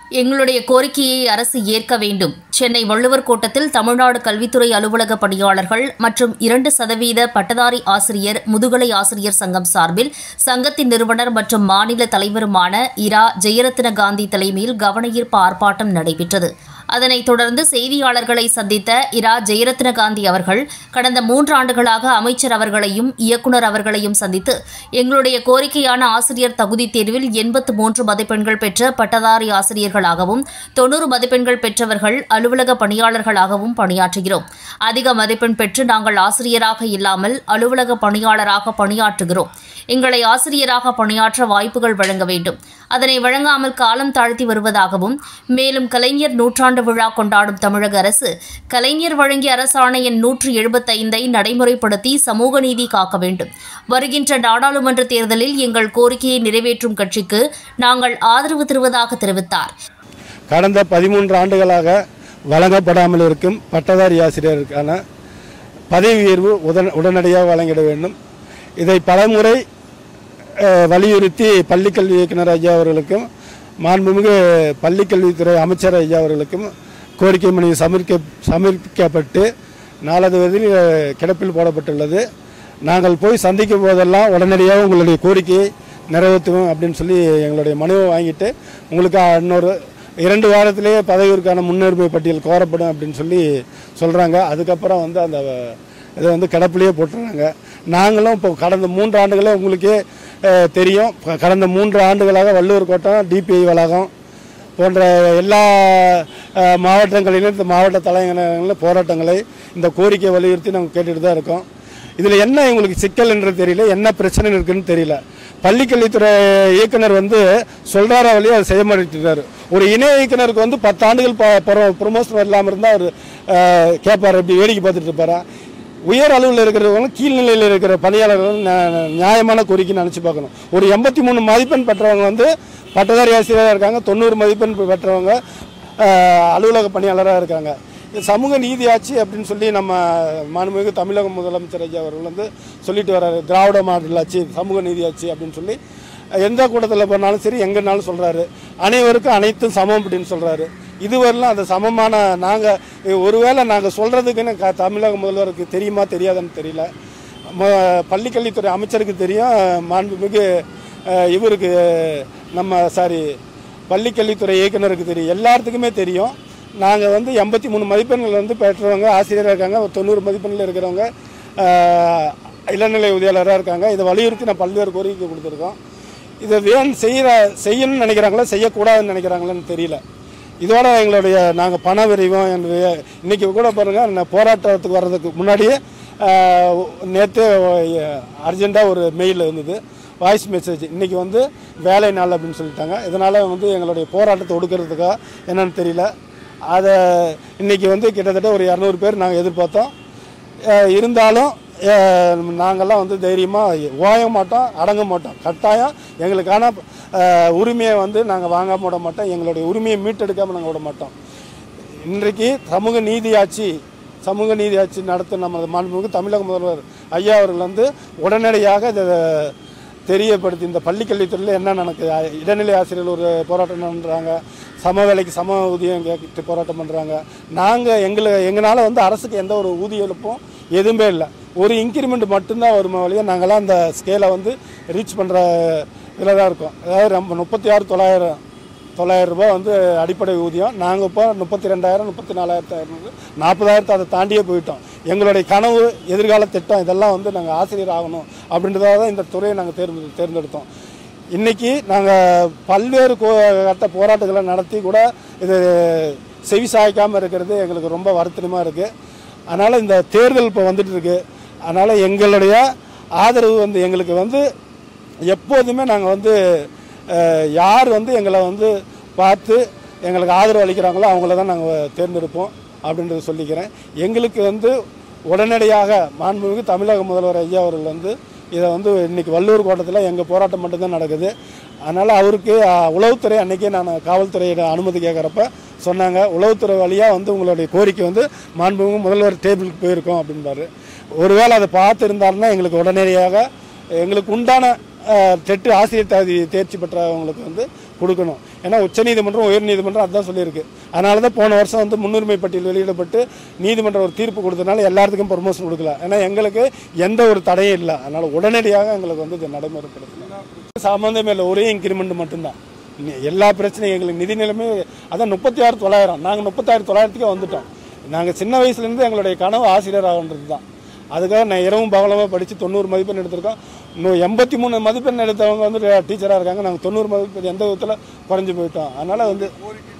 எங்களுடைய கோரிக்கையை அரசு ஏற்க வேண்டும் சென்னை வள்ளுவர் கோட்டத்தில் தமிழ்நாடு கல்வித்துறை அலுவலக பணியாளர்கள் மற்றும் இரண்டு சதவீத பட்டதாரி ஆசிரியர் முதுகலை ஆசிரியர் சங்கம் சார்பில் சங்கத்தின் நிறுவனர் மற்றும் மாநில தலைவருமான இரா ஜெயரத்ன காந்தி தலைமையில் கவனஈர்ப்பு ஆர்ப்பாட்டம் நடைபெற்றது அதனைத் தொடர்ந்து செய்தியாளர்களை சந்தித்த இரா ஜெயரத்ன காந்தி அவர்கள் கடந்த மூன்று ஆண்டுகளாக அமைச்சர் அவர்களையும் இயக்குநர் அவர்களையும் சந்தித்து எங்களுடைய கோரிக்கையான ஆசிரியர் தகுதித் தேர்வில் எண்பத்து மூன்று மதிப்பெண்கள் பெற்ற பட்டதாரி ஆசிரியர்களாகவும் தொன்னூறு மதிப்பெண்கள் பெற்றவர்கள் அலுவலக பணியாளர்களாகவும் பணியாற்றுகிறோம் அதிக மதிப்பெண் பெற்று நாங்கள் ஆசிரியராக இல்லாமல் அலுவலக பணியாளராக பணியாற்றுகிறோம் எங்களை ஆசிரியராக பணியாற்ற வாய்ப்புகள் வழங்க வேண்டும் அதனை வழங்காமல் காலம் தாழ்த்தி வருவதாகவும் மேலும் கலைஞர் நூற்றாண்டு விழா கொண்டாடும் தமிழக அரசு கலைஞர் வழங்கிய அரசாணை எண் நூற்று எழுபத்தைந்தை நடைமுறைப்படுத்தி சமூக நீதி காக்க வேண்டும் வருகின்ற நாடாளுமன்ற தேர்தலில் எங்கள் கோரிக்கையை நிறைவேற்றும் கட்சிக்கு நாங்கள் ஆதரவு தருவதாக தெரிவித்தார் கடந்த பதிமூன்று ஆண்டுகளாக வழங்கப்படாமல் இருக்கும் பட்டதாரி ஆசிரியருக்கான பதவி உயர்வு உடன் உடனடியாக வழங்கிட வேண்டும் இதை பலமுறை அஹ், வலியுறுத்தி பள்ளிக்கல்வி இயக்குனர் ஐயா அவர்களுக்கும் மாண்புமிகு பள்ளிக்கல்வித்துறை அமைச்சர் ஐயா அவர்களுக்கும் கோரிக்கை மனு சமர்க்க சமர்ப்பிக்கப்பட்டு நாளதுவதில் அஹ், கிடப்பில் போடப்பட்டுள்ளது நாங்கள் போய் சந்திக்கும் போதெல்லாம் உடனடியாக உங்களுடைய கோரிக்கையை நிறைவேற்றுவோம் அப்படின்னு சொல்லி எங்களுடைய மனுவை வாங்கிட்டு உங்களுக்கு இன்னொரு இரண்டு வாரத்திலேயே பதவியிற்கான முன்னுரிமை பட்டியல் கோரப்படும் அப்படின்னு சொல்லி சொல்கிறாங்க அதுக்கப்புறம் வந்து அந்த இதை வந்து கிடப்பிலேயே போட்டுறாங்க நாங்களும் இப்போ கடந்த மூன்று ஆண்டுகளே உங்களுக்கே அஹ், தெரியும் ப- கடந்த மூன்று ஆண்டுகளாக வள்ளுவர் கோட்டம் டிபிஐ வளாகம் போன்ற எல்லா அஹ், மாவட்டங்களிலும் இந்த மாவட்ட தலைநகரங்களில் போராட்டங்களை இந்த கோரிக்கை வலியுறுத்தி நாங்கள் கேட்டுட்டு தான் இருக்கோம் இதில் என்ன இவங்களுக்கு சிக்கல் என்று தெரியல என்ன பிரச்சனை இருக்குன்னு தெரியல பள்ளிக்கல்வித்துறை இயக்குனர் வந்து சொல்கிறார வழியை அதை செய்ய மாட்டேங்கிறாரு ஒரு இணை இயக்குனருக்கு வந்து பத்து ஆண்டுகள் ப்ரொமோஷன் இல்லாமல் இருந்தால் அவர் கேட்பார் அப்படி வேடிக்கை பார்த்துட்டு இருப்பாரா உயர் அளவில் இருக்கிறவங்க கீழ்நிலையில் இருக்கிற பணியாளர்கள் ந- நியாயமான கோரிக்கைன்னு நினச்சி பார்க்கணும் ஒரு எண்பத்தி மூணு மதிப்பெண் பெற்றவங்க வந்து பட்டதாரி ஆசிரியராக இருக்காங்க தொண்ணூறு மதிப்பெண் பெற்றவங்க அஹ், அலுவலக பணியாளராக இருக்காங்க இது சமூக நீதி ஆட்சி அப்படின்னு சொல்லி நம்ம மாண்புமிகு தமிழக முதலமைச்சர் ஐயா அவர்கள் வந்து சொல்லிட்டு வர்றாரு திராவிட மாடல் ஆட்சி சமூக நீதி ஆட்சி அப்படின்னு சொல்லி எந்த கூட்டத்தில் போனாலும் சரி எங்கேனாலும் சொல்கிறாரு அனைவருக்கும் அனைத்தும் சமம் அப்படின்னு சொல்கிறாரு இதுவரையிலும் அந்த சமமான நாங்கள் ஒருவேளை நாங்கள் சொல்கிறதுக்குன்னு க தமிழக முதல்வருக்கு தெரியுமா தெரியாதுன்னு தெரியல ம- பள்ளிக்கல்வித்துறை அமைச்சருக்கு தெரியும் மாண்புமிகு அஹ், இவருக்கு நம்ம சாரி பள்ளிக்கல்வித்துறை இயக்குனருக்கு தெரியும் எல்லாத்துக்குமே தெரியும் நாங்கள் வந்து எண்பத்தி மூணு மதிப்பெண்கள் வந்து பெற்றவங்க ஆசிரியராக இருக்காங்க ஒரு தொண்ணூறு மதிப்பெண்ணில் இருக்கிறவங்க அஹ், இளநிலை உதவியாளராக இருக்காங்க இதை வலியுறுத்தி நான் பல்வேறு கோரிக்கை கொடுத்துருக்கோம் இதை வேன் செய்கிற செய்யணும்னு நினைக்கிறாங்களா செய்யக்கூடாதுன்னு நினைக்கிறாங்களான்னு தெரியல இதோட எங்களுடைய நாங்கள் பண விரைவும் என்னுடைய இன்னைக்கு கூட பாருங்கள் நான் போராட்டத்துக்கு வர்றதுக்கு முன்னாடியே நேற்று அர்ஜெண்ட்டாக ஒரு மெயில் இருந்தது வாய்ஸ் மெசேஜ் இன்றைக்கி வந்து வேலை நாள் அப்படின்னு சொல்லிட்டாங்க இதனால் வந்து எங்களுடைய போராட்டத்தை ஒடுக்கிறதுக்கா என்னன்னு தெரியல அதை இன்றைக்கி வந்து கிட்டத்தட்ட ஒரு இரநூறு பேர் நாங்கள் எதிர்பார்த்தோம் அஹ் இருந்தாலும் அஹ் நாங்கெல்லாம் வந்து தைரியமாக ஓய மாட்டோம் அடங்க மாட்டோம் கட்டாயம் எங்களுக்கான அஹ், உரிமையை வந்து நாங்கள் வாங்காம விட மாட்டோம் எங்களுடைய உரிமையை மீட்டெடுக்காமல் நாங்கள் விட மாட்டோம் இன்றைக்கு சமூக நீதி ஆட்சி சமூக நீதி ஆட்சி நடத்தும் நமது மாண்புமிகு தமிழக முதல்வர் ஐயா அவர்கள் வந்து உடனடியாக இதை தெரியப்படுத்தி இந்த பள்ளிக்கல்வித்துறையில் என்ன நடக்குது அ- இடைநிலை ஆசிரியர்கள் ஒரு போராட்டம் பண்ணுறாங்க சம வேலைக்கு சம ஊதியம் கேட்டு போராட்டம் பண்ணுறாங்க நாங்கள் எங்களை எங்களால் வந்து அரசுக்கு எந்த ஒரு ஊதிய இழப்பும் எதுவுமே இல்லை ஒரு இன்க்ரிமெண்ட் மட்டும்தான் வருமா வழியா நாங்களாம் அந்த ஸ்கேலை வந்து ரீச் பண்ணுற இதில் தான் இருக்கோம் அதாவது நம்ம முப்பத்தி ஆறு தொள்ளாயிரம் தொள்ளாயிரம் ரூபாய் வந்து அடிப்படை ஊதியம் நாங்கள் இப்போ முப்பத்தி ரெண்டாயிரம் முப்பத்தி நாலாயிரத்து ஐநூறு நாற்பதாயிரத்தை அதை தாண்டியே போயிட்டோம் எங்களுடைய கனவு எதிர்கால திட்டம் இதெல்லாம் வந்து நாங்கள் ஆசிரியர் ஆகணும் அப்படின்றதாக தான் இந்த துறையை நாங்கள் தேர்ந்து தேர்ந்தெடுத்தோம் இன்றைக்கி நாங்கள் பல்வேறு கோ கட்ட போராட்டங்களை நடத்தி கூட இது செவி சாய்க்காமல் இருக்கிறது எங்களுக்கு ரொம்ப வருத்தமாக இருக்குது அதனால் இந்த தேர்தல் இப்போ வந்துட்டு இருக்கு அதனால் எங்களுடைய ஆதரவு வந்து எங்களுக்கு வந்து எப்போதுமே நாங்கள் வந்து அஹ், யார் வந்து எங்களை வந்து பார்த்து எங்களுக்கு ஆதரவு அளிக்கிறாங்களோ அவங்கள தான் நாங்கள் தேர்ந்தெடுப்போம் அப்படின்றத சொல்லிக்கிறேன் எங்களுக்கு வந்து உடனடியாக மாண்புமிகு தமிழக முதல்வர் ஐயா அவர்கள் வந்து இதை வந்து இன்னைக்கு வள்ளூர் கோட்டத்தில் எங்கள் போராட்டம் மட்டும்தான் நடக்குது அதனால் அவருக்கு அஹ், உளவுத்துறை அன்றைக்கே நான் காவல்துறையிட அனுமதி கேட்குறப்ப சொன்னாங்க உளவுத்துறை வழியாக வந்து உங்களுடைய கோரிக்கை வந்து மாண்புமிகு முதல்வர் டேபிளுக்கு போயிருக்கோம் அப்படின்பாரு ஒருவேளை அதை பார்த்துருந்தாருன்னா எங்களுக்கு உடனடியாக எங்களுக்கு உண்டான டெட்டு ஆசிரியர் தகுதி தேர்ச்சி பெற்றவங்களுக்கு வந்து கொடுக்கணும் ஏன்னா உச்சநீதிமன்றம் உயர்நீதிமன்றம் அதுதான் சொல்லியிருக்கு அதனால தான் போன வருஷம் வந்து முன்னுரிமை பட்டியல் வெளியிடப்பட்டு நீதிமன்றம் ஒரு தீர்ப்பு கொடுத்தனால எல்லாத்துக்கும் ப்ரொமோஷன் கொடுக்கல ஏன்னா எங்களுக்கு எந்த ஒரு தடையும் இல்லை அதனால் உடனடியாக எங்களுக்கு வந்து இது நடைமுறைப்படுத்தணும் சம்மந்தமே இல்லை ஒரே இன்க்ரிமெண்ட் மட்டும்தான் நி- எல்லா பிரச்சனையும் எங்களுக்கு நிதி நிலைமை அதான் முப்பத்தி ஆறு தொள்ளாயிரம் நாங்கள் முப்பத்தாயிரம் தொள்ளாயிரத்துக்கே வந்துட்டோம் நாங்கள் சின்ன வயசுலேருந்து எங்களுடைய கனவு ஆசிரியர் ஆகன்றது தான் அதுக்காக நான் இரவும் பகலமாக படித்து தொண்ணூறு மதிப்பெண் எடுத்திருக்கோம் இன்னும் எண்பத்தி மூணு மதிப்பெண் எடுத்தவங்க வந்து டீச்சராக இருக்காங்க நாங்கள் தொண்ணூறு மதிப்பெண் எந்த விதத்தில் குறைஞ்சி போயிட்டோம் அதனால் வந்து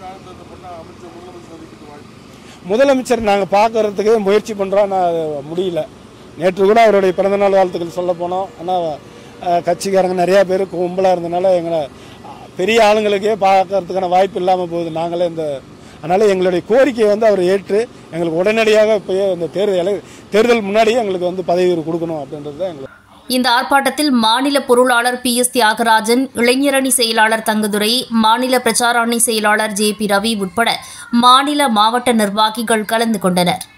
முதலமைச்சர் நாங்கள் பார்க்கறதுக்கு முயற்சி பண்ணுறோம் ஆனால் அது முடியல நேற்று கூட அவருடைய பிறந்தநாள் வாழ்த்துக்கள் சொல்ல போனோம் ஆனால் அஹ், கட்சிக்காரங்க நிறையா பேர் கும்பலாக இருந்தனால எங்களை அஹ், பெரிய ஆளுங்களுக்கே பார்க்கறதுக்கான வாய்ப்பு இல்லாமல் போகுது நாங்களே இந்த அதனால் எங்களுடைய கோரிக்கையை வந்து அவர் ஏற்று எங்களுக்கு உடனடியாக இப்போயே இந்த தேர்தல் தேர்தல் முன்னாடியே எங்களுக்கு வந்து பதவி உயர்வு கொடுக்கணும் அப்படின்றது தான் எங்களுக்கு இந்த ஆர்ப்பாட்டத்தில் மாநில பொருளாளர் பி எஸ் தியாகராஜன் இளைஞரணி செயலாளர் தங்கதுரை மாநில பிரச்சார அணி செயலாளர் ஜே பி ரவி உட்பட மாநில மாவட்ட நிர்வாகிகள் கலந்து கொண்டனர்